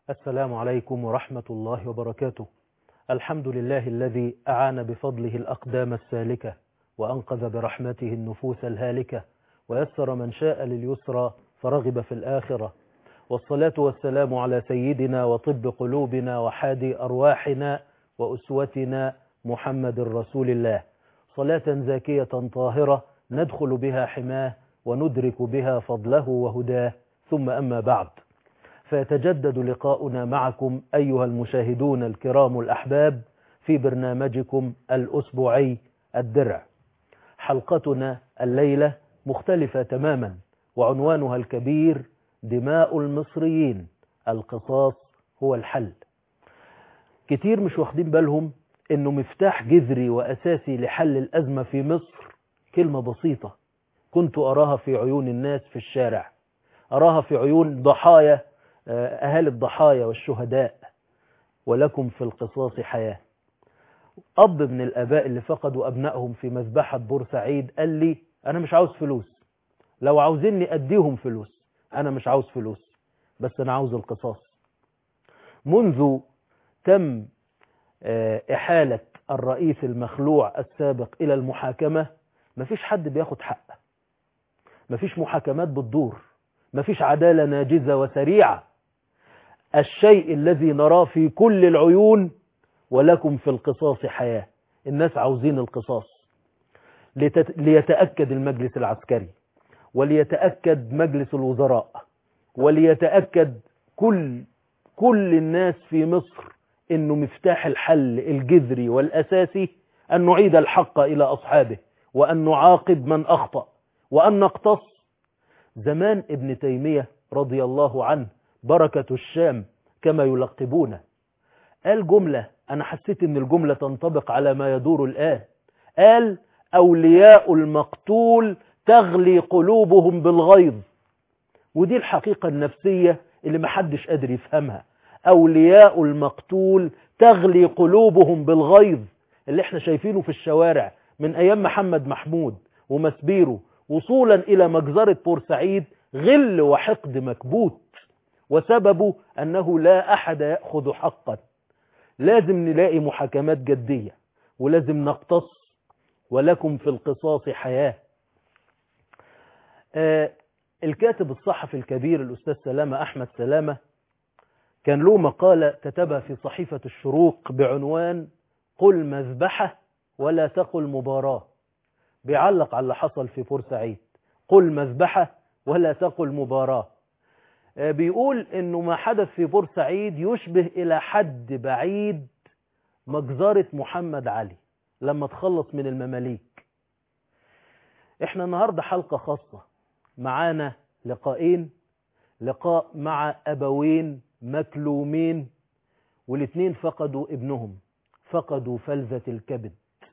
السلام عليكم ورحمة الله وبركاته الحمد لله الذي أعان بفضله الأقدام السالكة وأنقذ برحمته النفوس الهالكة ويسر من شاء لليسرى فرغب في الآخرة والصلاة والسلام على سيدنا وطب قلوبنا وحادي أرواحنا وأسوتنا محمد رسول الله صلاة زاكية طاهرة ندخل بها حماه وندرك بها فضله وهداه ثم أما بعد فيتجدد لقاؤنا معكم أيها المشاهدون الكرام الأحباب في برنامجكم الأسبوعي الدرع حلقتنا الليلة مختلفة تماما وعنوانها الكبير دماء المصريين القصاص هو الحل كتير مش واخدين بالهم انه مفتاح جذري واساسي لحل الازمة في مصر كلمة بسيطة كنت اراها في عيون الناس في الشارع اراها في عيون ضحايا اهالي الضحايا والشهداء ولكم في القصاص حياة اب من الاباء اللي فقدوا ابنائهم في مذبحة بورسعيد قال لي انا مش عاوز فلوس لو عاوزيني اديهم فلوس انا مش عاوز فلوس بس انا عاوز القصاص منذ تم احالة الرئيس المخلوع السابق الى المحاكمة مفيش حد بياخد حقه مفيش محاكمات بتدور مفيش عدالة ناجزة وسريعة الشيء الذي نراه في كل العيون ولكم في القصاص حياة الناس عاوزين القصاص ليتأكد المجلس العسكري وليتأكد مجلس الوزراء وليتأكد كل كل الناس في مصر انه مفتاح الحل الجذري والاساسي ان نعيد الحق الى اصحابه وان نعاقب من اخطأ وان نقتص زمان ابن تيمية رضي الله عنه بركة الشام كما يلقبونه قال جملة انا حسيت ان الجملة تنطبق على ما يدور الان قال اولياء المقتول تغلي قلوبهم بالغيظ ودي الحقيقة النفسية اللي محدش قادر يفهمها أولياء المقتول تغلي قلوبهم بالغيظ اللي احنا شايفينه في الشوارع من أيام محمد محمود ومسبيره وصولا إلى مجزرة بورسعيد غل وحقد مكبوت وسببه أنه لا أحد يأخذ حقا لازم نلاقي محاكمات جدية ولازم نقتص ولكم في القصاص حياه آه الكاتب الصحفي الكبير الأستاذ سلامة أحمد سلامة كان له مقالة كتبها في صحيفة الشروق بعنوان قل مذبحة ولا تقل مباراة بيعلق على اللي حصل في بورسعيد قل مذبحة ولا تقل مباراة آه بيقول انه ما حدث في بورسعيد يشبه الى حد بعيد مجزرة محمد علي لما تخلص من المماليك احنا النهاردة حلقة خاصة معانا لقاءين لقاء مع أبوين مكلومين والاثنين فقدوا ابنهم فقدوا فلذة الكبد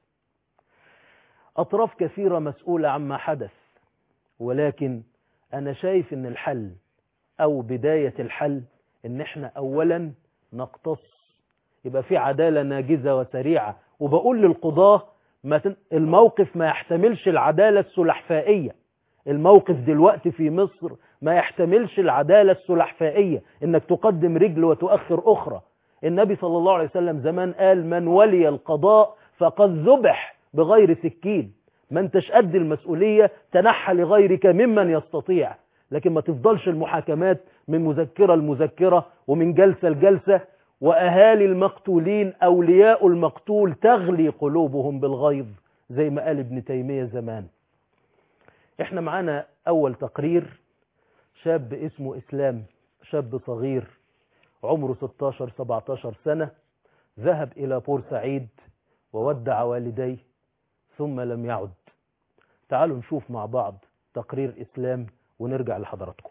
أطراف كثيرة مسؤولة عما حدث ولكن أنا شايف أن الحل أو بداية الحل أن احنا أولا نقتص يبقى في عدالة ناجزة وسريعة وبقول للقضاة ما تن... الموقف ما يحتملش العدالة السلحفائية الموقف دلوقتي في مصر ما يحتملش العدالة السلحفائية انك تقدم رجل وتؤخر اخرى النبي صلى الله عليه وسلم زمان قال من ولي القضاء فقد ذبح بغير سكين ما انتش قد المسؤولية تنحى لغيرك ممن يستطيع لكن ما تفضلش المحاكمات من مذكرة لمذكرة ومن جلسة لجلسة وأهالي المقتولين أولياء المقتول تغلي قلوبهم بالغيظ زي ما قال ابن تيمية زمان احنا معانا اول تقرير شاب اسمه اسلام شاب صغير عمره 16 17 سنة ذهب الى بورسعيد وودع والديه ثم لم يعد تعالوا نشوف مع بعض تقرير اسلام ونرجع لحضراتكم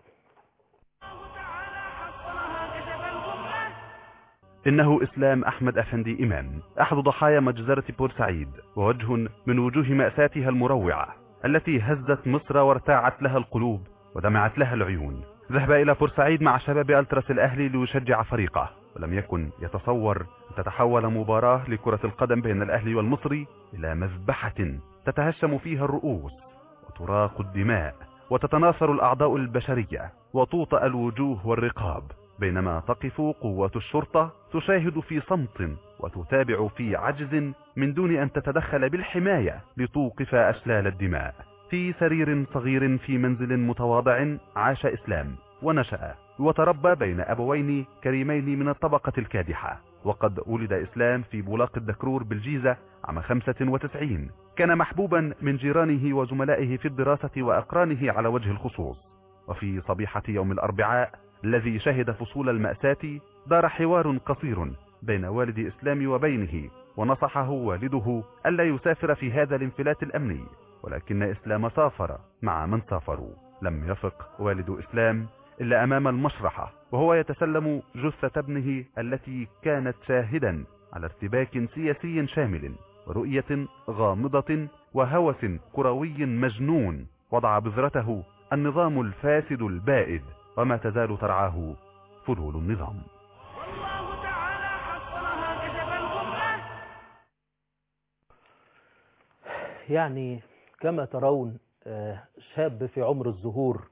إنه إسلام أحمد أفندي إمام أحد ضحايا مجزرة بورسعيد ووجه من وجوه مأساتها المروعة التي هزت مصر وارتاعت لها القلوب ودمعت لها العيون ذهب إلى بورسعيد مع شباب ألترس الأهلي ليشجع فريقه ولم يكن يتصور أن تتحول مباراة لكرة القدم بين الأهلي والمصري إلى مذبحة تتهشم فيها الرؤوس وتراق الدماء وتتناثر الأعضاء البشرية وتوطأ الوجوه والرقاب بينما تقف قوة الشرطة تشاهد في صمت وتتابع في عجز من دون أن تتدخل بالحماية لتوقف أشلال الدماء في سرير صغير في منزل متواضع عاش إسلام ونشأ وتربى بين أبوين كريمين من الطبقة الكادحة وقد ولد إسلام في بولاق الدكرور بالجيزة عام 95 كان محبوبا من جيرانه وزملائه في الدراسة وأقرانه على وجه الخصوص وفي صبيحة يوم الأربعاء الذي شهد فصول المأساة دار حوار قصير بين والد إسلام وبينه ونصحه والده ألا يسافر في هذا الانفلات الأمني ولكن إسلام سافر مع من سافروا لم يفق والد إسلام إلا أمام المشرحة وهو يتسلم جثة ابنه التي كانت شاهدا على ارتباك سياسي شامل ورؤية غامضة وهوس كروي مجنون وضع بذرته النظام الفاسد البائد وما تزال ترعاه فلول النظام والله تعالى حصلها كتب القرآن يعني كما ترون آه، شاب في عمر الزهور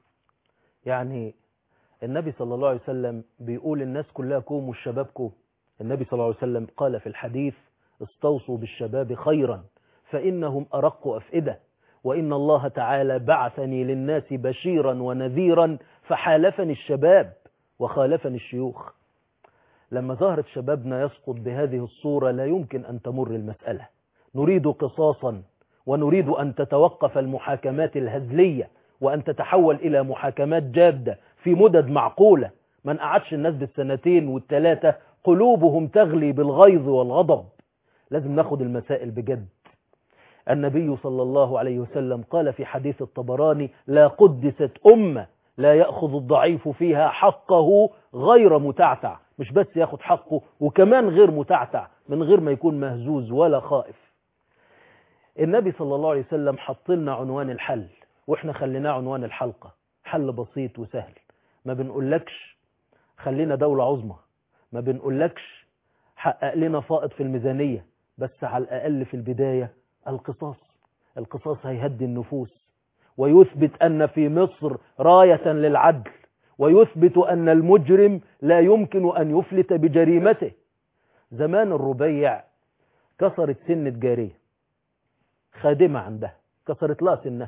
يعني النبي صلى الله عليه وسلم بيقول الناس كلها كوموا الشباب كوم النبي صلى الله عليه وسلم قال في الحديث استوصوا بالشباب خيرا فإنهم أرق أفئدة وإن الله تعالى بعثني للناس بشيرا ونذيرا فحالفني الشباب وخالفني الشيوخ لما ظهرت شبابنا يسقط بهذه الصورة لا يمكن أن تمر المسألة نريد قصاصا ونريد أن تتوقف المحاكمات الهزلية وأن تتحول إلى محاكمات جادة في مدد معقولة ما نقعدش الناس بالسنتين والثلاثة قلوبهم تغلي بالغيظ والغضب لازم ناخد المسائل بجد النبي صلى الله عليه وسلم قال في حديث الطبراني لا قدست أمة لا يأخذ الضعيف فيها حقه غير متعتع مش بس ياخد حقه وكمان غير متعتع من غير ما يكون مهزوز ولا خائف النبي صلى الله عليه وسلم حط لنا عنوان الحل واحنا خليناه عنوان الحلقة حل بسيط وسهل ما بنقولكش خلينا دولة عظمى ما بنقولكش حقق لنا فائض في الميزانية بس على الأقل في البداية القصاص القصاص هيهدي النفوس ويثبت أن في مصر راية للعدل ويثبت أن المجرم لا يمكن أن يفلت بجريمته زمان الربيع كسرت سنة جارية خادمة عندها كسرت لها سنها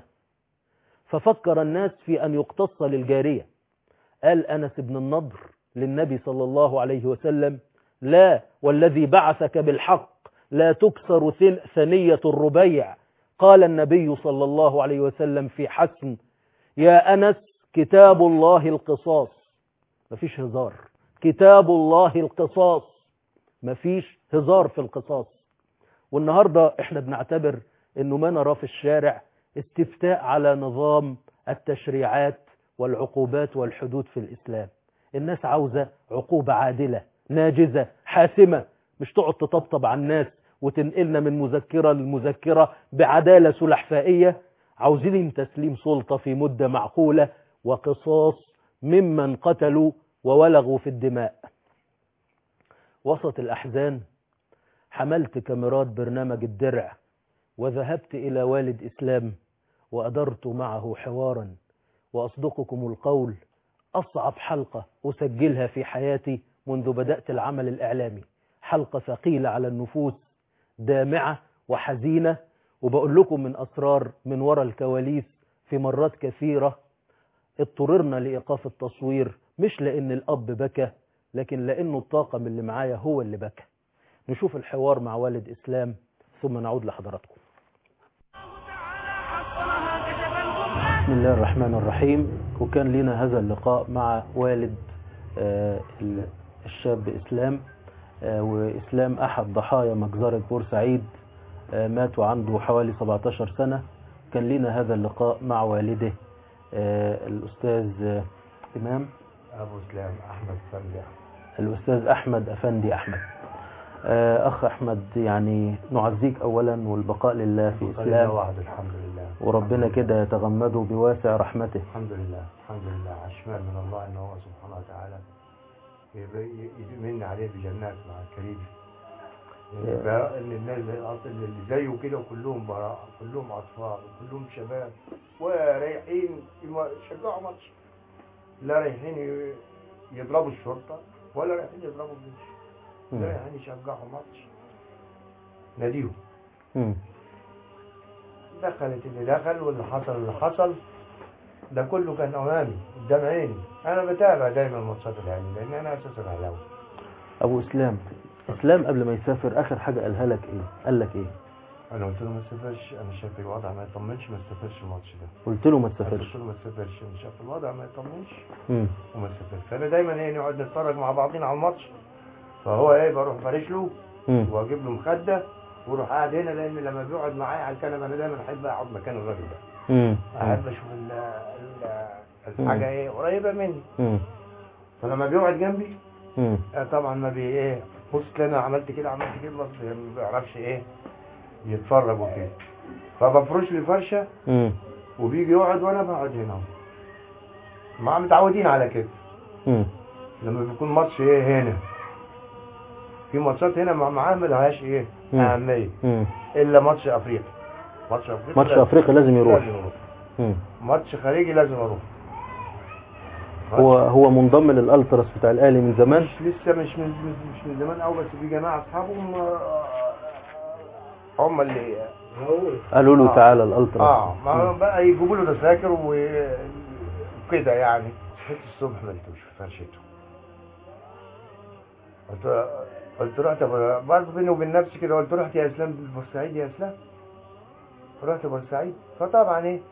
ففكر الناس في أن يقتص للجارية قال أنس بن النضر للنبي صلى الله عليه وسلم لا والذي بعثك بالحق لا تكسر ثن- ثنية الربيع قال النبي صلى الله عليه وسلم في حسن يا أنس كتاب الله القصاص مفيش هزار كتاب الله القصاص مفيش هزار في القصاص والنهاردة احنا بنعتبر انه ما نراه في الشارع استفتاء على نظام التشريعات والعقوبات والحدود في الإسلام الناس عاوزة عقوبة عادلة ناجزة حاسمة مش تقعد تطبطب على الناس وتنقلنا من مذكرة لمذكرة بعدالة سلحفائية عاوزين تسليم سلطة في مدة معقولة وقصاص ممن قتلوا وولغوا في الدماء وسط الأحزان حملت كاميرات برنامج الدرع وذهبت إلى والد إسلام وأدرت معه حوارا وأصدقكم القول أصعب حلقة أسجلها في حياتي منذ بدأت العمل الإعلامي حلقة ثقيلة على النفوس دامعة وحزينة وبقول لكم من أسرار من وراء الكواليس في مرات كثيرة اضطررنا لإيقاف التصوير مش لأن الأب بكى لكن لأنه الطاقم اللي معايا هو اللي بكى نشوف الحوار مع والد إسلام ثم نعود لحضراتكم بسم الله الرحمن الرحيم وكان لنا هذا اللقاء مع والد آه، ال- الشاب إسلام آه، وإسلام أحد ضحايا مجزرة بورسعيد آه، مات وعنده حوالي 17 سنة كان لنا هذا اللقاء مع والده آه، الأستاذ آه، إمام أبو سلام أحمد فندي الأستاذ أحمد أفندي أحمد آه، أخ أحمد يعني نعزيك أولا والبقاء لله في الله إسلام واحد الحمد لله وربنا كده يتغمده بواسع رحمته الحمد لله الحمد لله عشمان من الله أنه هو سبحانه وتعالى يبي- يمن عليه بجنات مع الكريم يبقى ان الناس زي الأصل اللي زيه كده كلهم براء كلهم اطفال كلهم شباب ورايحين يم- يشجعوا ماتش لا رايحين ي- يضربوا الشرطه ولا رايحين يضربوا الجيش مم. لا يعني يشجعوا ماتش ناديهم مم. دخلت اللي دخل واللي حصل اللي حصل ده كله كان امامي قدام عيني انا بتابع دايما ماتشات الاهلي لان انا اساسا اهلاوي ابو اسلام اسلام قبل ما يسافر اخر حاجه قالها لك ايه قال لك ايه انا قلت له ما تسافرش انا شايف الوضع ما يطمنش ما تسافرش الماتش ده قلت له ما قلت تسافرش له ما تسافرش انا شايف الوضع ما يطمنش مم. وما تسافرش فانا دايما ايه نقعد نتفرج مع بعضينا على الماتش فهو ايه بروح فارش له مم. واجيب له مخده واروح قاعد هنا لان لما بيقعد معايا على الكنبه انا دايما احب اقعد مكان الراجل ده مم. احب اشوف ال- ال- الحاجه ايه قريبه مني مم. فلما بيقعد جنبي مم. آه، طبعا ما بي ايه بص تلاقي انا عملت كده عملت كده بس ما بيعرفش ايه يتفرج وكده فبفرش لي فرشه مم. وبيجي يقعد وانا بقعد هنا ما متعودين على كده مم. لما بيكون ماتش ايه هنا في ماتشات هنا مع معاه ملهاش ايه مم. اهميه مم. الا ماتش افريقيا ماتش افريقيا ماتش لازم- افريقيا لازم يروح لازم يروح مم. ماتش خارجي لازم اروح هو هو منضم للالتراس بتاع الاهلي من زمان مش لسه مش من مش- مش من زمان قوي بس في جماعه اصحابهم آه، هم اللي قالوا له آه. تعالى الالتراس اه ما بقى يجيبوا له تذاكر و- وكده يعني صحيت الصبح ما لقيتوش في فرشته قلت قلت رحت ب- برضه بيني وبين نفسي كده قلت رحت يا اسلام بورسعيد يا اسلام رحت بورسعيد فطبعا ايه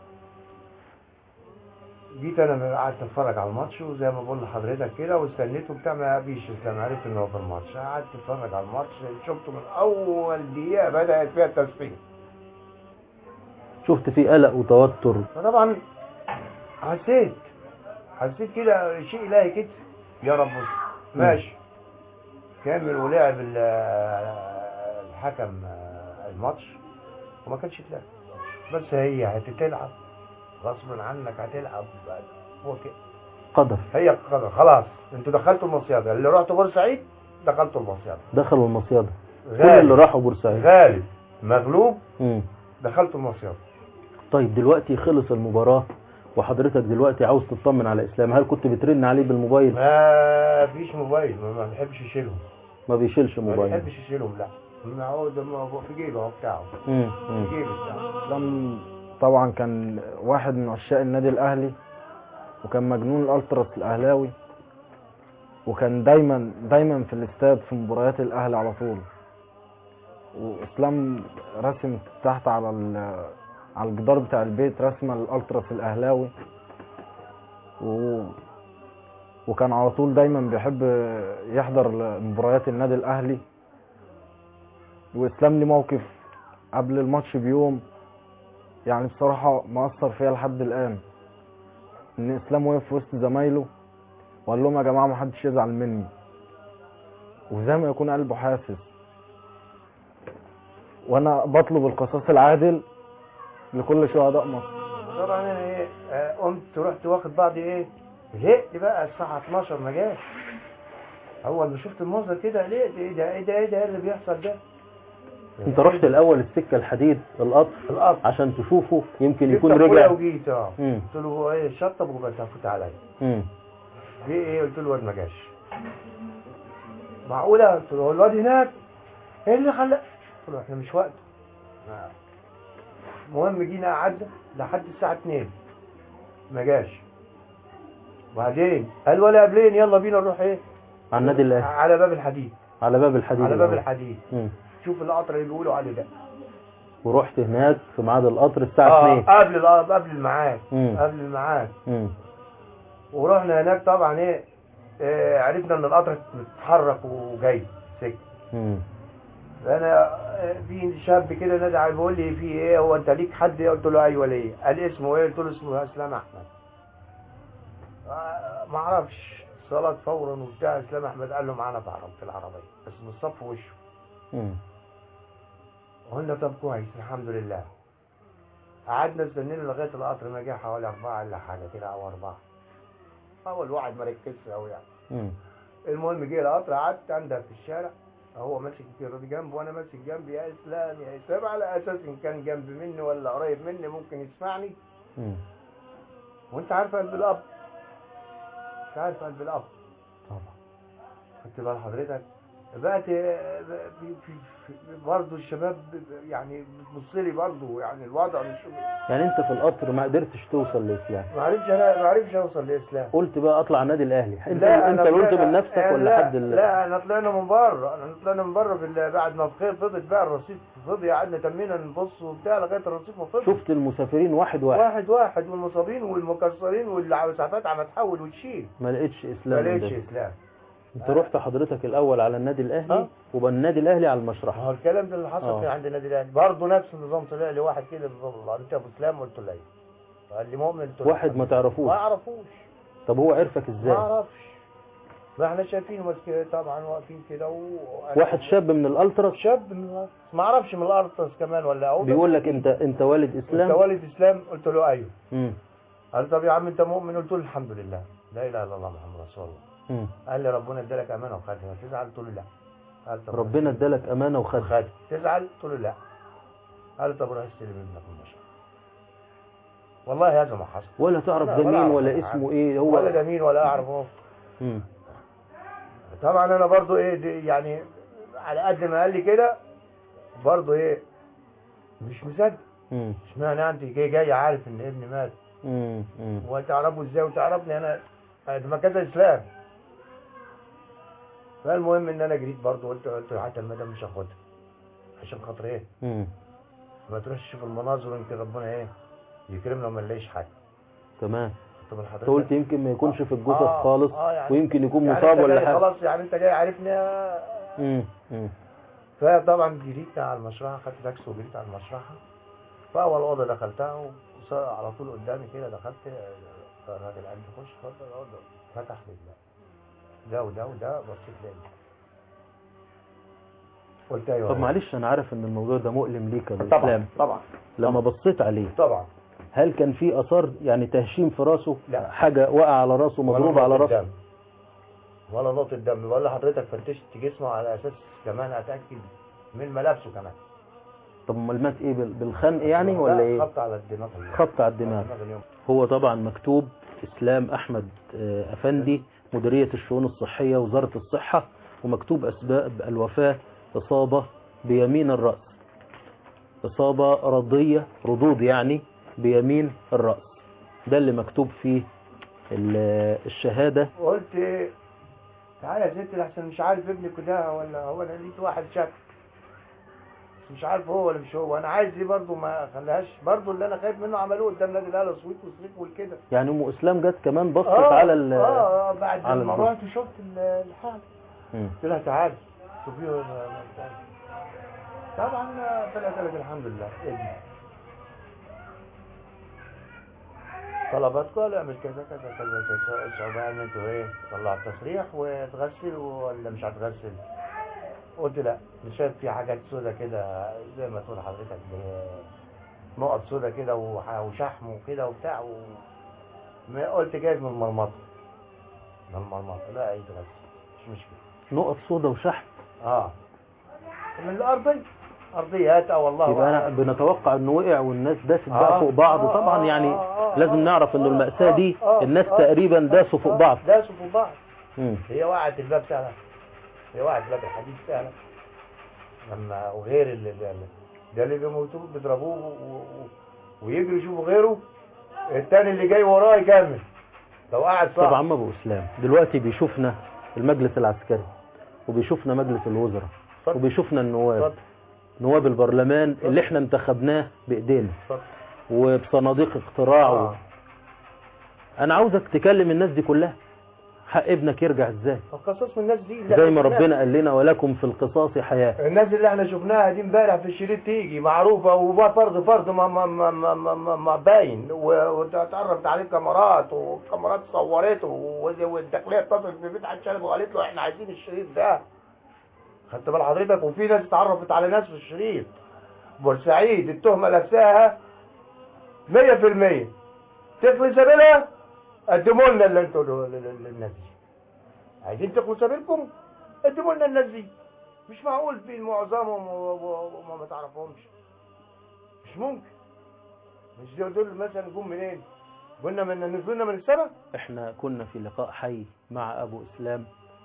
جيت انا قعدت اتفرج على الماتش وزي ما بقول لحضرتك كده واستنيته بتاع ما فيش اسلام عرفت ان هو في الماتش قعدت اتفرج على الماتش شفته من اول دقيقه بدات فيها التصفيه شفت فيه قلق وتوتر فطبعا حسيت حسيت كده شيء الهي كده يا رب بص ماشي كامل ولعب ال- الحكم الماتش وما كانش تلعب بس هي هتتلعب غصب عنك هتلعب هو كده قدر هي قدر خلاص انتوا دخلتوا المصيادة اللي رحتوا بورسعيد دخلتوا المصيادة دخلوا المصيدة كل اللي غالب راحوا بورسعيد غالب مغلوب مم. دخلتوا المصيادة طيب دلوقتي خلص المباراة وحضرتك دلوقتي عاوز تطمن على اسلام هل كنت بترن عليه بالموبايل ما فيش موبايل ما ما بحبش يشيلهم ما بيشيلش ما موبايل بحبش يشيلهم لا ما هو ده ما هو في جيبه هو بتاعه مم. مم. في جيبه بتاعه اسلام طبعا كان واحد من عشاق النادي الاهلي وكان مجنون الالتراس الاهلاوي وكان دايما دايما في الاستاد في مباريات الاهلي على طول واسلام رسم تحت على ال- على الجدار بتاع البيت رسمه الالتراس الاهلاوي و وكان على طول دايما بيحب يحضر مباريات النادي الاهلي واسلام ليه موقف قبل الماتش بيوم يعني بصراحة مأثر فيا لحد الآن إن إسلام وقف في وسط زمايله وقال لهم يا جماعة محدش يزعل مني وزي ما يكون قلبه حاسس وأنا بطلب القصاص العادل لكل شهداء مصر طبعا انا ايه آه، قمت رحت واخد بعضي ايه زهقت بقى الساعه 12 ما جاش اول ما شفت المنظر كده ليه ايه ده ايه ده ايه ده إيه اللي بيحصل ده انت رحت الاول السكة الحديد القطر القطر عشان تشوفه يمكن جبت يكون أخويا رجع وجيت اه مم. قلت له هو ايه شطب وبس هفوت عليا مم. في ايه قلت له الواد ما جاش معقوله قلت له هو الواد هناك ايه اللي خلى قلت له احنا مش وقت المهم جينا قعدنا لحد الساعه 2 ما جاش وبعدين قال ولا قبلين يلا بينا نروح ايه على النادي الاهلي على باب الحديد على باب الحديد على باب الأول. الحديد مم. شوف القطر اللي بيقولوا عليه ده ورحت هناك في ميعاد القطر الساعة اه 2 قبل ال- قبل الميعاد مم. قبل الميعاد مم. ورحنا هناك طبعا ايه آه، عرفنا ان القطر متحرك وجاي سكه مم. انا آه، في شاب كده نادى علي بيقول لي في ايه هو انت ليك حد قلت له ايوه ليا قال اسمه ايه قلت له اسمه اسلام احمد آه، ما اعرفش صلاه فورا وبتاع اسلام احمد قال له معانا في عرب في العربيه بس من الصف وشه مم. قلنا طب كويس الحمد لله قعدنا استنينا لغايه القطر ما جه حوالي اربعه الا حاجه كده او اربعه اول واحد ما ركزش قوي يعني مم. المهم جه القطر قعدت عندها في الشارع هو ماسك كده جنبه وانا ماسك جنبي يا اسلام يا اسلام على اساس ان كان جنب مني ولا قريب مني ممكن يسمعني مم. وانت عارف قلب الاب مش عارف قلب الاب خدت بال حضرتك بقت آه، في في في برضه الشباب يعني بتبص لي برضه يعني الوضع مش يعني انت في القطر ما قدرتش توصل للاسلام ما عرفش انا ما عرفش اوصل للاسلام قلت بقى اطلع نادي الاهلي انت لا، انت أنا اللي قلت طلعت- من نفسك لا، ولا حد اللي لا انا طلعنا من بره انا طلعنا من بره في ال- بعد ما الخير فضت بقى الرصيف فضي قعدنا تمينا نبص وبتاع لغايه الرصيف ما فضي شفت المسافرين واحد واحد واحد واحد والمصابين والمكسرين والمسافات عم تحول وتشيل ما لقيتش ما اسلام لقيتش عندنا. اسلام انت رحت حضرتك الاول على النادي الاهلي اه. وبقى النادي الاهلي على ما المشرحه هو الكلام ده اللي حصل اه. كان عند النادي الاهلي برضه نفس النظام طلع لي واحد كده بالظبط الله انت ابو اسلام قلت له ايوه قال لي مؤمن قلت له واحد ما تعرفوش ما اعرفوش طب هو عرفك ما ازاي اعرفش ما احنا شايفينه ماسك طبعا واقفين كده و... واحد شاب من الالتراس شاب من الأرض. ما اعرفش من الارتس كمان ولا هو بيقول لك انت انت والد انت اسلام والد اسلام قلت له ايوه مم. قال طب يا عم انت مؤمن قلت له الحمد لله لا اله الا الله محمد رسول الله مم. قال لي ربنا ادالك امانه وخدها تزعل قلت له لا قال طب ربنا ادالك امانه وخد خد تزعل قلت له لا قال طب روح استلم ابنك من المشرق والله هذا ما حصل ولا تعرف لا، ده ولا مين أعرف ولا أنا اسمه ايه ولا هو ده مين ولا اعرفه مم. طبعا انا برضو ايه دي يعني على قد ما قال لي كده برضو ايه مش مصدق مم. اشمعنى انت جاي جاي عارف ان ابني مات مم. مم. وتعرفه ازاي وتعرفني انا ده ما كذا اسلام فالمهم ان انا جريت برضو قلت قلت حتى المدام مش هاخدها عشان خاطر ايه مم. ما تروحش تشوف المناظر يمكن ربنا ايه يكرمنا وما نلاقيش حاجه تمام طب انت قلت يمكن ما يكونش في الجثث آه، خالص آه، يعني- ويمكن يكون يعني مصاب أنت ولا جاي حاجه خلاص يعني انت جاي عارفني مم. مم. فطبعا جريت على المشرحه خدت تاكسي وجريت على المشرحه فاول اوضه دخلتها وعلى طول قدامي كده دخلت الراجل قال لي خش اتفضل اقعد فتح لي ده ده وده وده بصيت لي قلت ايوه طب معلش انا عارف ان الموضوع ده مؤلم ليك يا أبو طبعا اسلام طبعا لما بصيت عليه طبعا هل كان في اثار يعني تهشيم في راسه لا. حاجه وقع على راسه مضروب ولا على نقطة راسه دم. ولا نقطة دم بقول لحضرتك فتشت جسمه على اساس كمان اتاكد من ملابسه كمان طب امال مات ايه بال- بالخنق يعني ولا لا، ايه خبط على الدماغ خبط على الدماغ اليوم. هو طبعا مكتوب اسلام احمد آه، افندي مديريه الشؤون الصحيه وزاره الصحه ومكتوب اسباب الوفاه اصابه بيمين الراس اصابه رضيه ردود يعني بيمين الراس ده اللي مكتوب فيه ال- الشهاده قلت ايه تعالى يا ست لحسن مش عارف ابنك ده ولا هو انا لقيت واحد شك بس مش عارف هو ولا مش هو انا عايز دي برضه ما خليهاش برضه اللي انا خايف منه عملوه قدام نادي الاهلي صويت وصريخ والكده يعني ام اسلام جت كمان بصت اه على ال اه آه، بعد على ما الجثة. رحت شفت ال- الحاله مم. قلت لها تعالى شوفيه ولا- ما- طبعا طلعت لك الحمد لله ابني طلبات قال اعمل كذا كذا كذا كذا صعبان انتوا ايه طلع تصريح وتغسل ولا مش هتغسل قلت لا مش شايف في حاجات سودة كده زي ما تقول حضرتك ب- نقط سودة كده وح- وشحم وكده وبتاع و... ما قلت جايز من المرمطة من المرمطة لا يتغسل مش مشكلة نقط صودا وشحم اه من الارضية ارضيات او والله يبقى أنا أعلم. بنتوقع انه وقع والناس داست آه، بقى فوق بعض آه، طبعا آه، يعني آه، آه، لازم آه، نعرف ان آه، المأساة دي آه، آه، الناس آه، تقريبا داسوا فوق آه، بعض داسوا فوق بعض مم. هي وقعت الباب سهلة هي وقعت باب الحديد سهلة لما وغير اللي اللي- ده اللي بيموتوه بيضربوه و- و- ويجري يشوفوا غيره التاني اللي جاي وراه يكمل لو قعد صح طبعا عم ابو اسلام دلوقتي بيشوفنا المجلس العسكري وبيشوفنا مجلس الوزراء اتفضل. وبيشوفنا النواب اتفضل نواب البرلمان اللي احنا انتخبناه بايدينا اتفضل وبصناديق اقتراع و... آه. انا عاوزك تكلم الناس دي كلها حق ابنك يرجع ازاي القصص من الناس دي اللي زي احنا ما شفناها. ربنا قال لنا ولكم في القصاص حياة الناس اللي احنا شفناها دي امبارح في الشريط تيجي معروفه وفرد فرد ما ما ما ما, ما, ما, ما باين و- وتعرفت عليه كاميرات والكاميرات صورته و- والداخليه اتصلت بمدحت شلبي وقالت له احنا عايزين الشريط ده خدت بال حضرتك وفي ناس اتعرفت على ناس في الشريط بورسعيد التهمه نفسها 100% تخلي سبيلها قدموا لنا اللي انتوا ل- ل- للناس دي عايزين تخلوا سبيلكم قدموا لنا الناس دي مش معقول في معظمهم و- و- وما ما تعرفهمش مش ممكن مش دول دول مثلا جم منين قلنا من نزلنا من السماء احنا كنا في لقاء حي مع ابو اسلام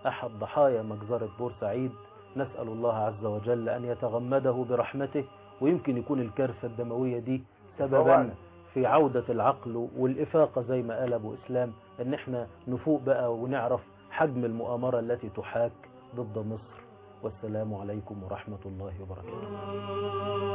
أحد ضحايا مجزرة بورسعيد نسأل الله عز وجل أن يتغمده برحمته ويمكن يكون الكارثة الدموية دي سببا طبعاً. في عودة العقل والإفاقة زي ما قال أبو إسلام إن إحنا نفوق بقى ونعرف حجم المؤامرة التي تحاك ضد مصر والسلام عليكم ورحمة الله وبركاته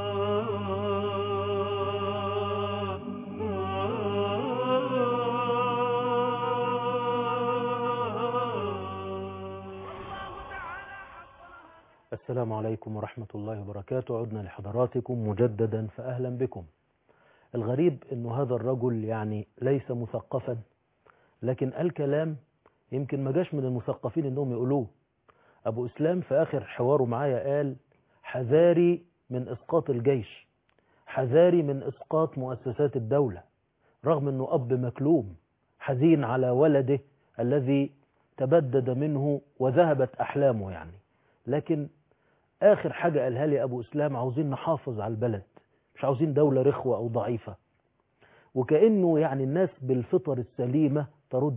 السلام عليكم ورحمة الله وبركاته عدنا لحضراتكم مجددا فأهلا بكم الغريب أنه هذا الرجل يعني ليس مثقفا لكن قال كلام يمكن ما جاش من المثقفين انهم يقولوه ابو اسلام في اخر حواره معايا قال حذاري من اسقاط الجيش حذاري من اسقاط مؤسسات الدولة رغم انه اب مكلوم حزين على ولده الذي تبدد منه وذهبت احلامه يعني لكن اخر حاجة قالها لي ابو اسلام عاوزين نحافظ على البلد مش عاوزين دولة رخوة او ضعيفة وكأنه يعني الناس بالفطر السليمة ترد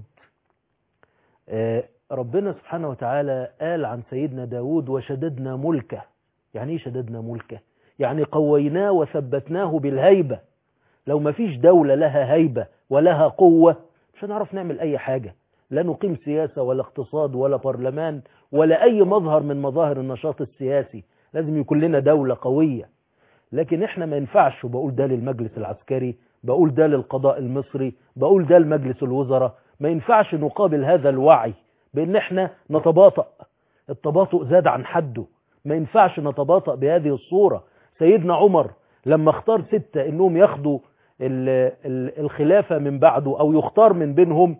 آه، ربنا سبحانه وتعالى قال عن سيدنا داود وشددنا ملكه يعني ايه شددنا ملكه يعني قويناه وثبتناه بالهيبة لو ما فيش دولة لها هيبة ولها قوة مش هنعرف نعمل اي حاجة لا نقيم سياسة ولا اقتصاد ولا برلمان ولا اي مظهر من مظاهر النشاط السياسي لازم يكون لنا دولة قوية لكن احنا ما ينفعش وبقول ده للمجلس العسكري بقول ده للقضاء المصري بقول ده لمجلس الوزراء ما ينفعش نقابل هذا الوعي بان احنا نتباطأ التباطؤ زاد عن حده ما ينفعش نتباطأ بهذه الصورة سيدنا عمر لما اختار ستة انهم ياخدوا ال- ال- الخلافة من بعده او يختار من بينهم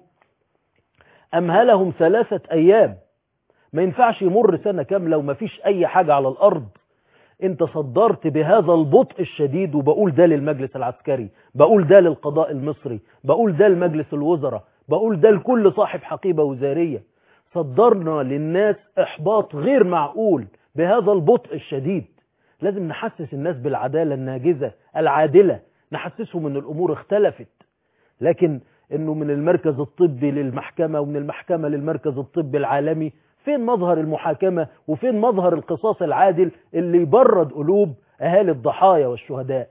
امهلهم ثلاثة ايام ما ينفعش يمر سنة كاملة وما فيش اي حاجة على الارض انت صدرت بهذا البطء الشديد وبقول ده للمجلس العسكري بقول ده للقضاء المصري بقول ده لمجلس الوزراء بقول ده لكل صاحب حقيبة وزارية صدرنا للناس احباط غير معقول بهذا البطء الشديد لازم نحسس الناس بالعدالة الناجزة العادلة نحسسهم ان الامور اختلفت لكن انه من المركز الطبي للمحكمة ومن المحكمة للمركز الطبي العالمي فين مظهر المحاكمة وفين مظهر القصاص العادل اللي يبرد قلوب اهالي الضحايا والشهداء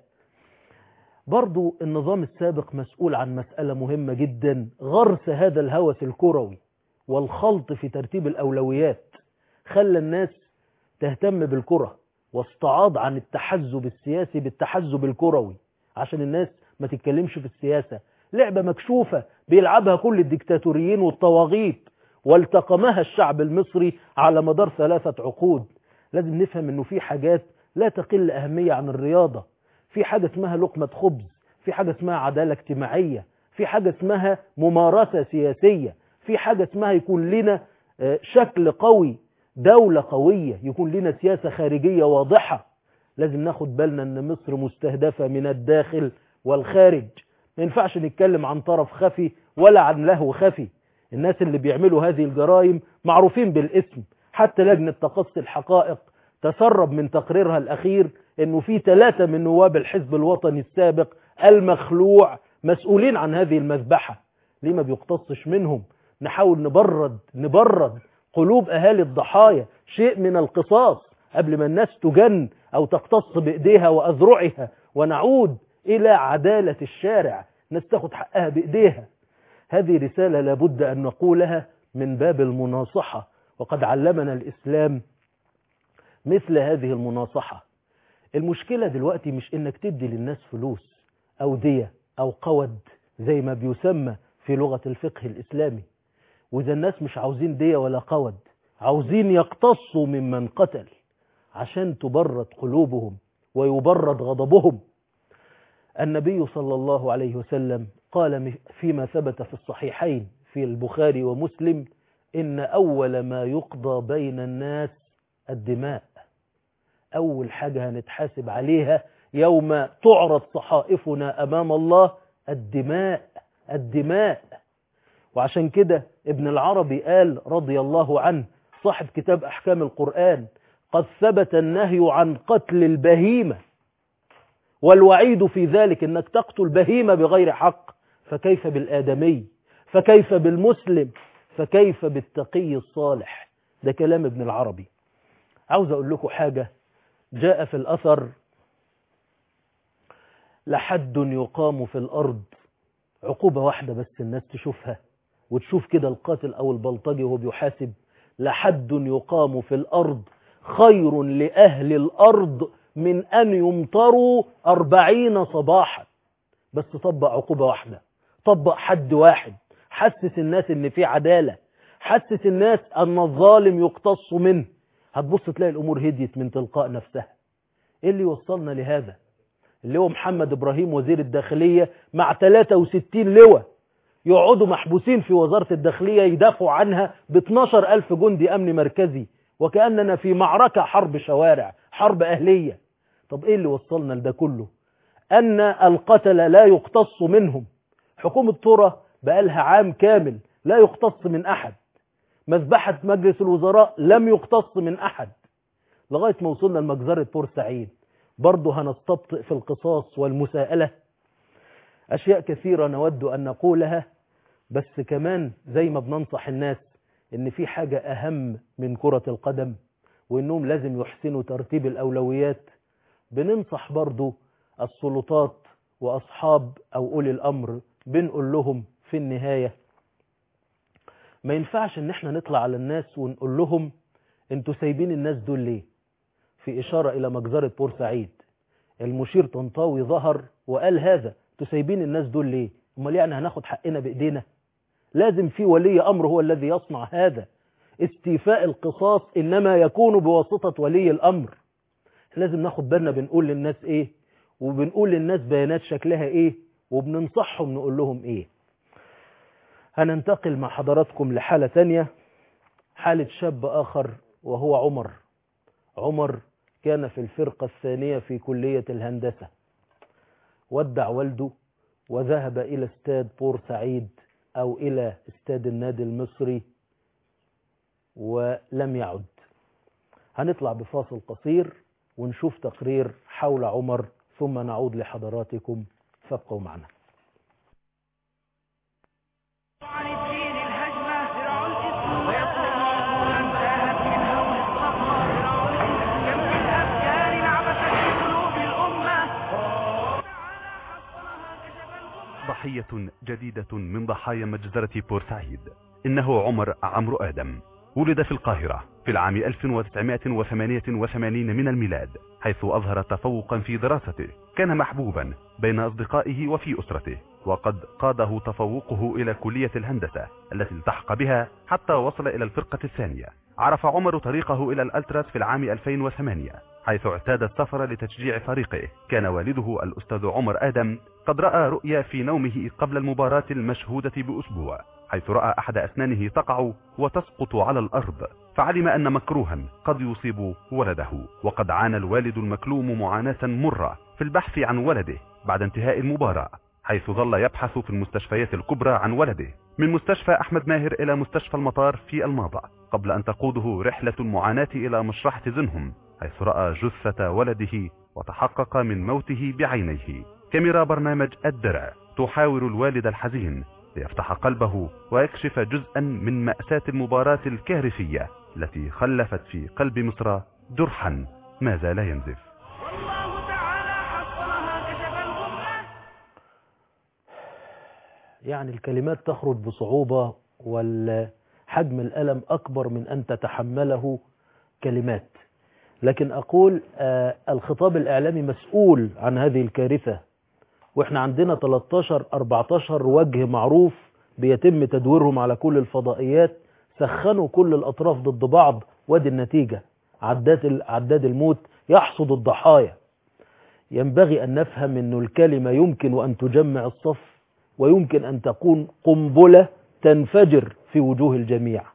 برضو النظام السابق مسؤول عن مسألة مهمة جدا غرس هذا الهوس الكروي والخلط في ترتيب الأولويات خلى الناس تهتم بالكرة واستعاض عن التحزب السياسي بالتحزب الكروي عشان الناس ما تتكلمش في السياسة لعبة مكشوفة بيلعبها كل الدكتاتوريين والطواغيت والتقمها الشعب المصري على مدار ثلاثة عقود لازم نفهم انه في حاجات لا تقل أهمية عن الرياضة في حاجة اسمها لقمة خبز في حاجة اسمها عدالة اجتماعية في حاجة اسمها ممارسة سياسية في حاجة اسمها يكون لنا آه، شكل قوي دولة قوية يكون لنا سياسة خارجية واضحة لازم ناخد بالنا ان مصر مستهدفة من الداخل والخارج ما ينفعش نتكلم عن طرف خفي ولا عن لهو خفي الناس اللي بيعملوا هذه الجرائم معروفين بالاسم حتى لجنة تقصي الحقائق تسرب من تقريرها الأخير أنه في ثلاثة من نواب الحزب الوطني السابق المخلوع مسؤولين عن هذه المذبحة ليه ما بيقتصش منهم نحاول نبرد نبرد قلوب أهالي الضحايا شيء من القصاص قبل ما الناس تجن أو تقتص بإيديها وأذرعها ونعود إلى عدالة الشارع الناس تاخد حقها بإيديها هذه رسالة لابد أن نقولها من باب المناصحة وقد علمنا الإسلام مثل هذه المناصحة المشكلة دلوقتي مش إنك تدي للناس فلوس أو دية أو قود زي ما بيسمى في لغة الفقه الإسلامي وإذا الناس مش عاوزين دية ولا قود عاوزين يقتصوا ممن قتل عشان تبرد قلوبهم ويبرد غضبهم النبي صلى الله عليه وسلم قال فيما ثبت في الصحيحين في البخاري ومسلم إن أول ما يقضى بين الناس الدماء أول حاجة هنتحاسب عليها يوم تعرض صحائفنا أمام الله الدماء الدماء وعشان كده ابن العربي قال رضي الله عنه صاحب كتاب أحكام القرآن قد ثبت النهي عن قتل البهيمة والوعيد في ذلك انك تقتل بهيمة بغير حق فكيف بالآدمي فكيف بالمسلم فكيف بالتقي الصالح ده كلام ابن العربي عاوز أقول لكم حاجة جاء في الأثر لحد يقام في الأرض عقوبة واحدة بس الناس تشوفها وتشوف كده القاتل أو البلطجي وهو بيحاسب لحد يقام في الأرض خير لأهل الأرض من أن يمطروا أربعين صباحا بس طبق عقوبة واحدة طبق حد واحد حسس الناس ان في عدالة حسس الناس ان الظالم يقتص منه هتبص تلاقي الامور هديت من تلقاء نفسها ايه اللي وصلنا لهذا اللي هو محمد ابراهيم وزير الداخلية مع 63 لواء يقعدوا محبوسين في وزارة الداخلية يدافعوا عنها ب 12 ألف جندي أمن مركزي وكأننا في معركة حرب شوارع حرب أهلية طب إيه اللي وصلنا لده كله أن القتل لا يقتص منهم حكومة ترى بقالها عام كامل لا يقتص من أحد مذبحة مجلس الوزراء لم يقتص من أحد لغاية ما وصلنا لمجزرة بورسعيد برضه هنستبطئ في القصاص والمساءلة أشياء كثيرة نود أن نقولها بس كمان زي ما بننصح الناس إن في حاجة أهم من كرة القدم وإنهم لازم يحسنوا ترتيب الأولويات بننصح برضه السلطات وأصحاب أو أولي الأمر بنقول لهم في النهاية ما ينفعش ان احنا نطلع على الناس ونقول لهم انتوا سايبين الناس دول ليه في اشارة الى مجزرة بورسعيد المشير طنطاوي ظهر وقال هذا انتوا سايبين الناس دول ليه امال يعني هناخد حقنا بايدينا لازم في ولي امر هو الذي يصنع هذا استيفاء القصاص انما يكون بواسطة ولي الامر لازم ناخد بالنا بنقول للناس ايه وبنقول للناس بيانات شكلها ايه وبننصحهم نقول لهم ايه هننتقل مع حضراتكم لحالة تانية حالة شاب آخر وهو عمر عمر كان في الفرقة الثانية في كلية الهندسة ودع والده وذهب إلى استاد بورسعيد أو إلى استاد النادي المصري ولم يعد هنطلع بفاصل قصير ونشوف تقرير حول عمر ثم نعود لحضراتكم فابقوا معنا عن الدين الهجمة ويصل موصولا انتهت من هول الصخرة كم من الأفكار انعبثت في قلوب الأمة تعالى حصلها كشف الغمة ضحية جديدة من ضحايا مجزرة بورسعيد إنه عمر عمرو آدم ولد في القاهرة في العام 1988 من الميلاد حيث أظهر تفوقا في دراسته كان محبوبا بين أصدقائه وفي أسرته وقد قاده تفوقه إلى كلية الهندسة التي التحق بها حتى وصل إلى الفرقة الثانية عرف عمر طريقه إلى الألتراس في العام 2008 حيث اعتاد السفر لتشجيع فريقه كان والده الأستاذ عمر آدم قد رأى رؤيا في نومه قبل المباراة المشهودة بأسبوع حيث رأى أحد أسنانه تقع وتسقط على الأرض فعلم أن مكروها قد يصيب ولده وقد عانى الوالد المكلوم معاناة مرة في البحث عن ولده بعد انتهاء المباراة حيث ظل يبحث في المستشفيات الكبرى عن ولده من مستشفى أحمد ماهر إلى مستشفى المطار في الماضى قبل أن تقوده رحلة المعاناة إلى مشرحة زنهم حيث رأى جثة ولده وتحقق من موته بعينيه كاميرا برنامج الدرع تحاور الوالد الحزين ليفتح قلبه ويكشف جزءا من مأساة المباراة الكارثية التي خلفت في قلب مصر جرحا ما زال ينزف والله تعالى حصلها كشف الغمة يعني الكلمات تخرج بصعوبة والحجم الألم أكبر من أن تتحمله كلمات لكن أقول آه الخطاب الإعلامي مسؤول عن هذه الكارثة وإحنا عندنا 13-14 وجه معروف بيتم تدويرهم على كل الفضائيات سخنوا كل الأطراف ضد بعض وادي النتيجة عداد, عداد الموت يحصد الضحايا ينبغي أن نفهم أن الكلمة يمكن أن تجمع الصف ويمكن أن تكون قنبلة تنفجر في وجوه الجميع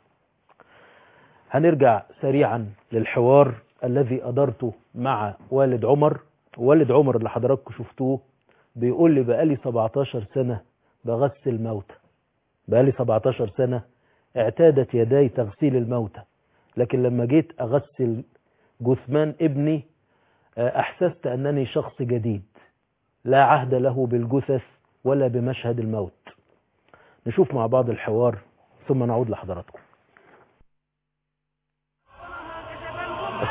هنرجع سريعا للحوار الذي أدرته مع والد عمر والد عمر اللي حضراتكم شفتوه بيقول لي بقالي 17 سنة بغسل موتى بقالي 17 سنة اعتادت يداي تغسيل الموتى لكن لما جيت أغسل جثمان ابني أحسست أنني شخص جديد لا عهد له بالجثث ولا بمشهد الموت نشوف مع بعض الحوار ثم نعود لحضراتكم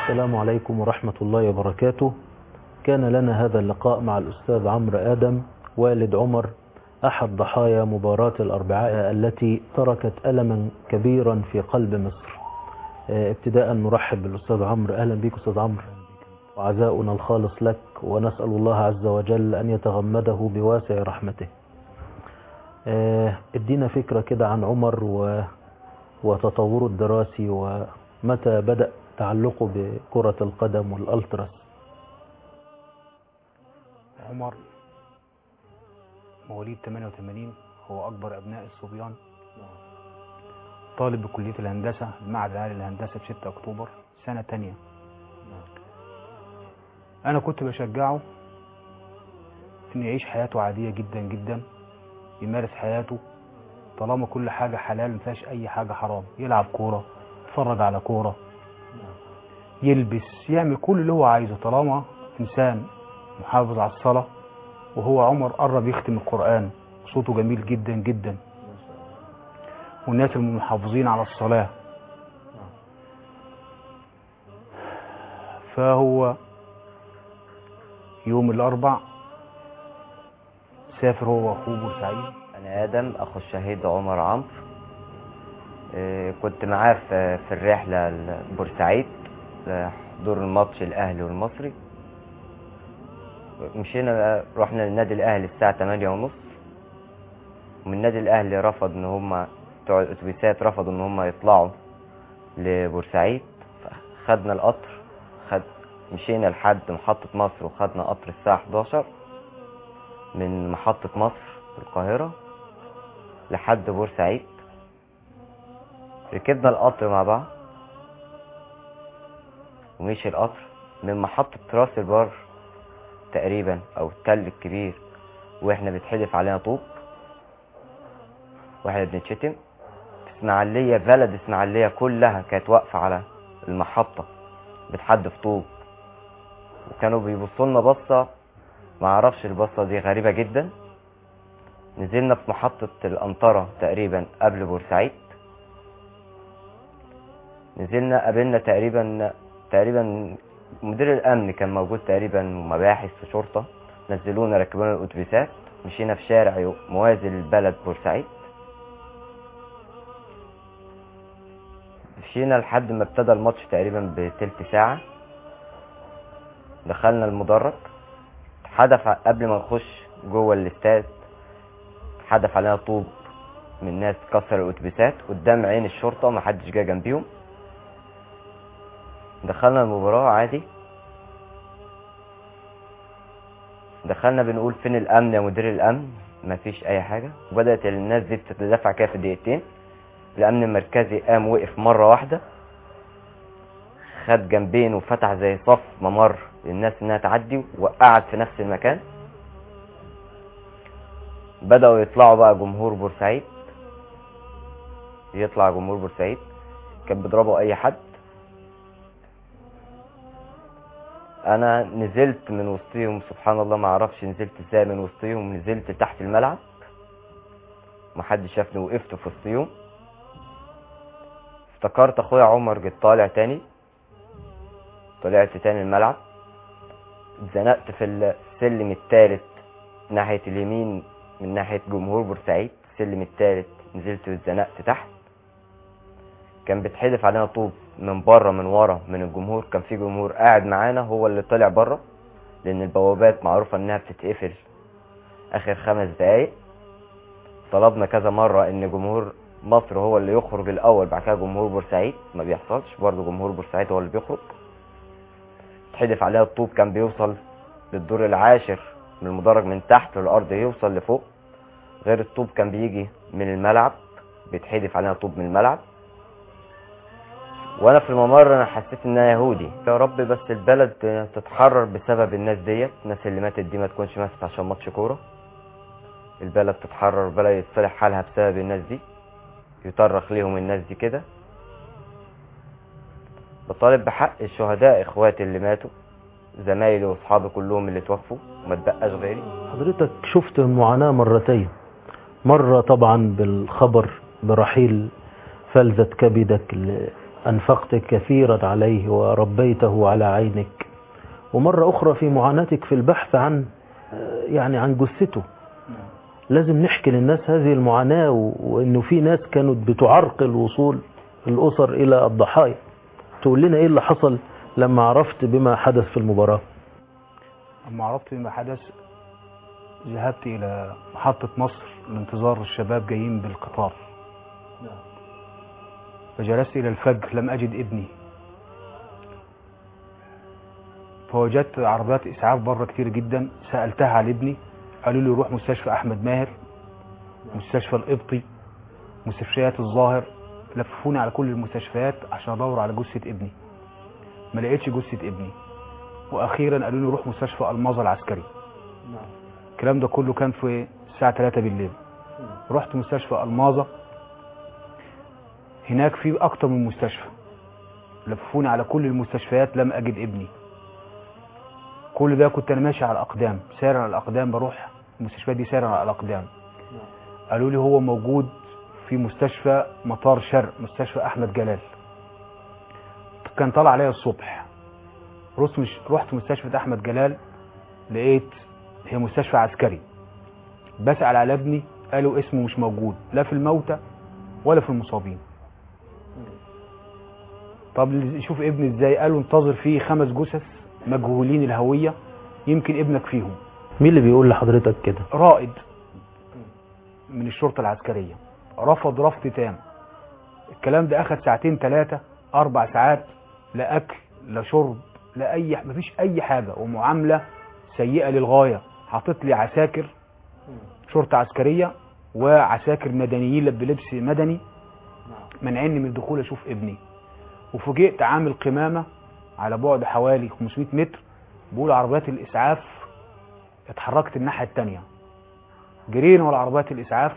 السلام عليكم ورحمة الله وبركاته كان لنا هذا اللقاء مع الأستاذ عمرو آدم والد عمر أحد ضحايا مباراة الأربعاء التي تركت ألما كبيرا في قلب مصر آه، ابتداء نرحب بالأستاذ عمرو أهلا بك أستاذ عمرو وعزاؤنا الخالص لك ونسأل الله عز وجل أن يتغمده بواسع رحمته آه، ادينا فكرة كده عن عمر و... وتطوره الدراسي ومتى بدأ تعلقه بكرة القدم والألتراس عمر مواليد 88 هو أكبر أبناء الصبيان طالب بكلية الهندسة المعهد العالي للهندسة في 6 أكتوبر سنة تانية أنا كنت بشجعه إنه يعيش حياته عادية جدا جدا يمارس حياته طالما كل حاجة حلال مفيهاش أي حاجة حرام يلعب كورة يتفرج على كورة يلبس يعمل كل اللي هو عايزه طالما إنسان محافظ على الصلاة وهو عمر قرب يختم القرآن صوته جميل جدا جدا والناس المحافظين على الصلاة فهو يوم الأربع سافر هو وأخوه بورسعيد أنا آدم أخو الشهيد عمر عمرو إيه، كنت معاه في في الرحلة لبورسعيد لحضور الماتش الأهلي والمصري مشينا بقى- رحنا للنادي الأهلي الساعة 8 ونص ومن النادي الأهلي رفض إن هما بتوع الأتوبيسات رفضوا إن هما يطلعوا لبورسعيد خدنا القطر خد مشينا لحد محطة مصر وخدنا قطر الساعة 11 من محطة مصر في القاهرة لحد بورسعيد ركبنا القطر مع بعض ومشي القطر من محطة راس البر تقريبا او التل الكبير واحنا بيتحدف علينا طوب واحنا بنتشتم في اسماعيلية بلد اسماعيلية كلها كانت واقفة على المحطة بتحدف طوب وكانوا بيبصوا لنا بصة معرفش البصة دي غريبة جدا نزلنا في محطة الأنطرة تقريبا قبل بورسعيد نزلنا قابلنا تقريبا تقريبا مدير الأمن كان موجود تقريبا ومباحث وشرطة نزلونا ركبونا الأتوبيسات مشينا في شارع موازي للبلد بورسعيد مشينا لحد ما ابتدى الماتش تقريبا بتلت ساعة دخلنا المدرج حدف ع- قبل ما نخش جوه الاستاد حدف علينا طوب من ناس كسر الاتوبيسات قدام عين الشرطه محدش جه جنبيهم دخلنا المباراه عادي دخلنا بنقول فين الامن يا مدير الامن مفيش اي حاجه وبدات الناس دي تتدافع كده في دقيقتين الامن المركزي قام وقف مره واحده خد جنبين وفتح زي صف ممر للناس انها تعدي وقعد في نفس المكان بدأوا يطلعوا بقى جمهور بورسعيد يطلع جمهور بورسعيد كان بيضربوا اي حد انا نزلت من وسطيهم سبحان الله ما اعرفش نزلت ازاي من وسطيهم نزلت تحت الملعب محدش شافني وقفت في وسطيهم افتكرت اخويا عمر جه طالع تاني طلعت تاني الملعب اتزنقت في السلم التالت ناحية اليمين من ناحية جمهور بورسعيد السلم التالت نزلت واتزنقت تحت كان بيتحدف علينا طوب من بره من ورا من الجمهور كان في جمهور قاعد معانا هو اللي طلع بره لان البوابات معروفة انها بتتقفل اخر خمس دقايق طلبنا كذا مرة ان جمهور مصر هو اللي يخرج الاول بعد كده جمهور بورسعيد ما بيحصلش برضه جمهور بورسعيد هو اللي بيخرج اتحدف عليها الطوب كان بيوصل للدور العاشر من المدرج من تحت للارض يوصل لفوق غير الطوب كان بيجي من الملعب بيتحدف علينا طوب من الملعب وانا في الممر انا حسيت ان انا يهودي يا رب بس البلد تتحرر بسبب الناس ديت الناس اللي ماتت دي ما تكونش ماتت عشان ماتش كوره البلد تتحرر البلد يتصلح حالها بسبب الناس دي يطرخ ليهم الناس دي كده بطالب بحق الشهداء اخواتي اللي ماتوا زمايلي واصحابي كلهم اللي توفوا وما تبقاش غيري حضرتك شفت المعاناة مرتين مرة طبعا بالخبر برحيل فلذة كبدك اللي أنفقت كثيرا عليه وربيته على عينك ومرة أخرى في معاناتك في البحث عن آه، يعني عن جثته لازم نحكي للناس هذه المعاناة و- وإنه في ناس كانت بتعرقل وصول الأسر إلى الضحايا تقول لنا إيه اللي حصل لما عرفت بما حدث في المباراة لما عرفت بما حدث ذهبت إلى محطة مصر لانتظار الشباب جايين بالقطار فجلست إلى الفجر لم أجد ابني فوجدت عربيات إسعاف بره كتير جدا سألتها على ابني قالوا لي روح مستشفى أحمد ماهر مستشفى القبطي مستشفيات الظاهر لففوني على كل المستشفيات عشان أدور على جثة ابني ما لقيتش جثة ابني واخيرا قالوا لي روح مستشفى الماظة العسكري الكلام ده كله كان في الساعة 3 بالليل رحت مستشفى الماظة هناك في اكتر من مستشفى لفوني على كل المستشفيات لم اجد ابني كل ده كنت انا ماشي على الاقدام سارع على الاقدام بروح المستشفيات دي سارع على الاقدام قالوا لي هو موجود في مستشفى مطار شرق مستشفى احمد جلال كان طالع عليا الصبح رحت مش رحت مستشفى احمد جلال لقيت هي مستشفى عسكري بسأل على ابني قالوا اسمه مش موجود لا في الموتى ولا في المصابين طب شوف ابني ازاي قالوا انتظر فيه خمس جثث مجهولين الهوية يمكن ابنك فيهم مين اللي بيقول لحضرتك كده رائد من الشرطة العسكرية رفض رفض تام الكلام ده اخد ساعتين ثلاثة اربع ساعات لا اكل لا شرب لا اي مفيش اي حاجة ومعاملة سيئة للغاية حاطط لي عساكر شرطة عسكرية وعساكر مدنيين بلبس مدني منعني من الدخول اشوف ابني وفوجئت عامل قمامة على بعد حوالي 500 متر بيقول عربيات الاسعاف اتحركت الناحية التانية جرينا ورا عربيات الاسعاف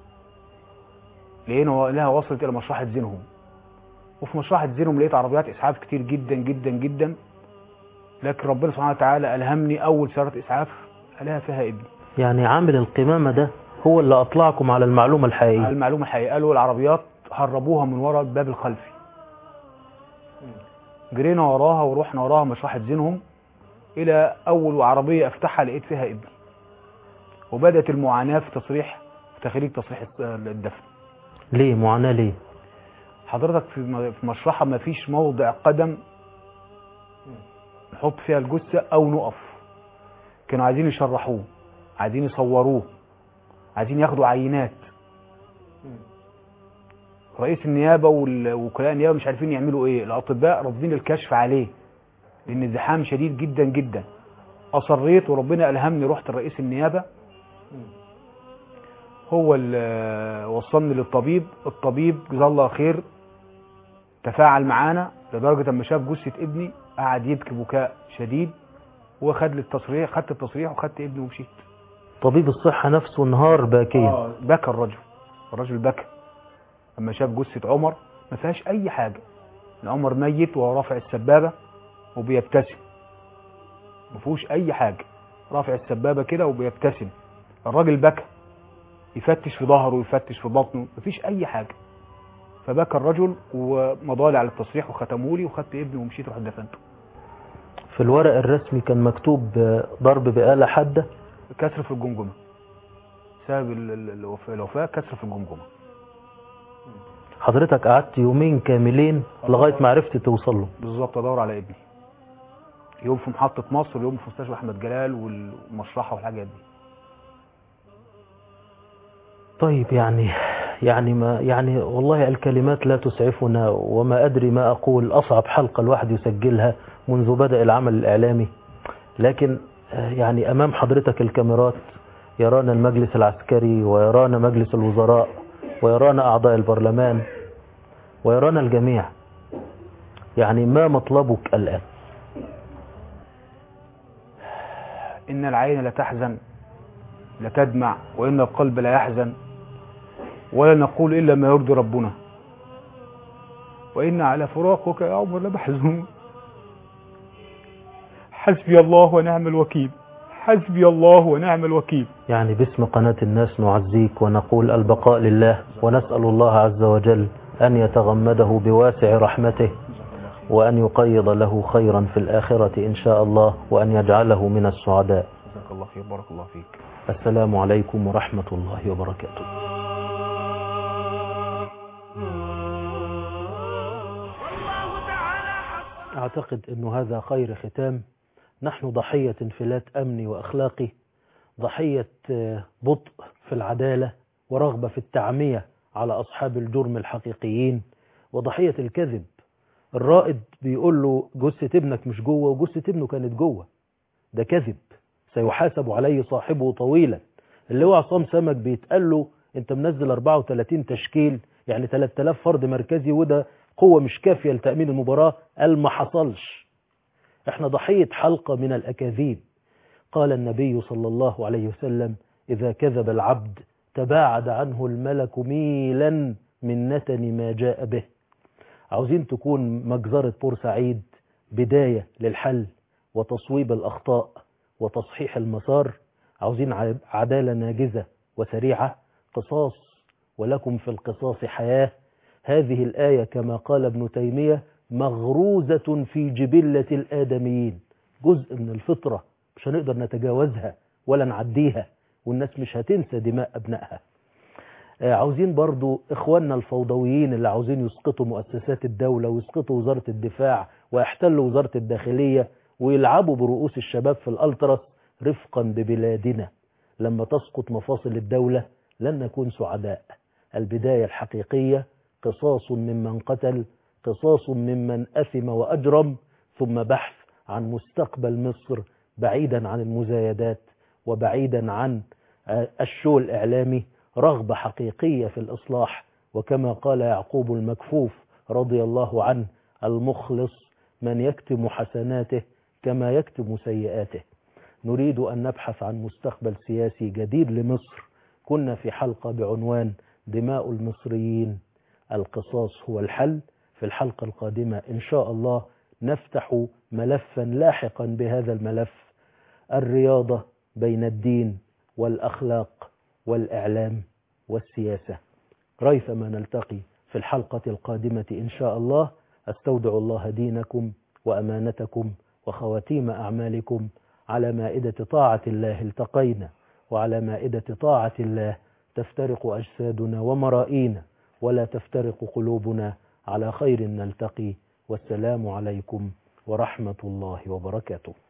لقينا لها وصلت الى مشرحة زينهم وفي مشرحة زينهم لقيت عربيات اسعاف كتير جدا جدا جدا لكن ربنا سبحانه وتعالى الهمني اول سيارة اسعاف الاقيها فيها ابني يعني عامل القمامة ده هو اللي أطلعكم على المعلومة الحقيقية المعلومة الحقيقية قالوا العربيات هربوها من ورا الباب الخلفي جرينا وراها ورحنا وراها مشرحة زينهم الى اول عربية افتحها لقيت فيها ابني وبدأت المعاناة في تصريح في تخريج تصريح الدفن ليه معاناة ليه حضرتك في م- في مشرحة ما فيش موضع قدم نحط فيها الجثة او نقف كانوا عايزين يشرحوه عايزين يصوروه عايزين ياخدوا عينات رئيس النيابة ووكلاء النيابة مش عارفين يعملوا ايه الاطباء رافضين الكشف عليه لان الزحام شديد جدا جدا اصريت وربنا الهمني رحت لرئيس النيابة هو اللي وصلني للطبيب الطبيب جزاه الله خير تفاعل معانا لدرجة اما شاف جثة ابني قعد يبكي بكاء شديد وخد لي التصريح خدت التصريح وخدت ابني ومشيت طبيب الصحة نفسه نهار باكيا آه، بكى الرجل الرجل بكى لما شاف جثة عمر ما فيهاش أي حاجة عمر ميت وهو رافع السبابة وبيبتسم ما فيهوش أي حاجة رافع السبابة كده وبيبتسم الراجل بكى يفتش في ظهره ويفتش في بطنه مفيش أي حاجة فبكى الرجل ومضالي على التصريح وختمولي وخدت ابني ومشيت رحت دفنته في الورق الرسمي كان مكتوب آه، ضرب بآلة حادة كسر في الجمجمة سبب ال- ال- الوفاة الوفاة كسر في الجمجمة حضرتك قعدت يومين كاملين لغاية ما عرفت توصل له بالظبط ادور على ابني يوم في محطة مصر يوم في مستشفى احمد جلال والمشرحة والحاجات دي طيب يعني يعني ما يعني والله الكلمات لا تسعفنا وما أدري ما أقول أصعب حلقة الواحد يسجلها منذ بدأ العمل الإعلامي لكن آه، يعني أمام حضرتك الكاميرات يرانا المجلس العسكري ويرانا مجلس الوزراء ويرانا أعضاء البرلمان ويرانا الجميع يعني ما مطلبك الآن إن العين لتحزن لتدمع وإن القلب لا يحزن ولا نقول إلا ما يرضي ربنا وإن على فراقك يا عمر لمحزون حسبي الله ونعم الوكيل حسبي الله ونعم الوكيل يعني باسم قناة الناس نعزيك ونقول البقاء لله ونسأل الله عز وجل أن يتغمده بواسع رحمته وأن يقيض له خيرا في الآخرة إن شاء الله وأن يجعله من السعداء جزاك الله خير بارك الله فيك السلام عليكم ورحمة الله وبركاته والله تعالى حق أعتقد أن هذا خير ختام نحن ضحية انفلات أمني وأخلاقي ضحية آه، بطء في العدالة ورغبة في التعمية على أصحاب الجرم الحقيقيين وضحية الكذب الرائد بيقول له جثة ابنك مش جوه وجثة ابنه كانت جوه ده كذب سيحاسب عليه صاحبه طويلا اللي هو عصام سمك بيتقال له انت منزل 34 تشكيل يعني 3000 فرد مركزي وده قوة مش كافية لتأمين المباراة قال ما حصلش احنا ضحية حلقة من الأكاذيب قال النبي صلى الله عليه وسلم إذا كذب العبد تباعد عنه الملك ميلا من نتن ما جاء به عاوزين تكون مجزرة بورسعيد بداية للحل وتصويب الأخطاء وتصحيح المسار عاوزين ع- عدالة ناجزة وسريعة قصاص ولكم في القصاص حياة هذه الآية كما قال ابن تيمية مغروزة في جبلة الآدميين جزء من الفطرة مش هنقدر نتجاوزها ولا نعديها والناس مش هتنسى دماء أبنائها آه، عاوزين برضو إخواننا الفوضويين اللي عاوزين يسقطوا مؤسسات الدولة ويسقطوا وزارة الدفاع ويحتلوا وزارة الداخلية ويلعبوا برؤوس الشباب في الألتراس رفقا ببلادنا لما تسقط مفاصل الدولة لن نكون سعداء البداية الحقيقية قصاص ممن قتل قصاص ممن أثم وأجرم ثم بحث عن مستقبل مصر بعيدا عن المزايدات وبعيدا عن آه، الشو الإعلامي رغبة حقيقية في الإصلاح وكما قال يعقوب المكفوف رضي الله عنه المخلص من يكتم حسناته كما يكتم سيئاته نريد أن نبحث عن مستقبل سياسي جديد لمصر كنا في حلقة بعنوان دماء المصريين القصاص هو الحل في الحلقة القادمة إن شاء الله نفتح ملفا لاحقا بهذا الملف الرياضة بين الدين والأخلاق والإعلام والسياسة ريثما نلتقي في الحلقة القادمة إن شاء الله أستودع الله دينكم وأمانتكم وخواتيم أعمالكم على مائدة طاعة الله التقينا وعلى مائدة طاعة الله تفترق أجسادنا ومرائينا ولا تفترق قلوبنا على خير نلتقي والسلام عليكم ورحمة الله وبركاته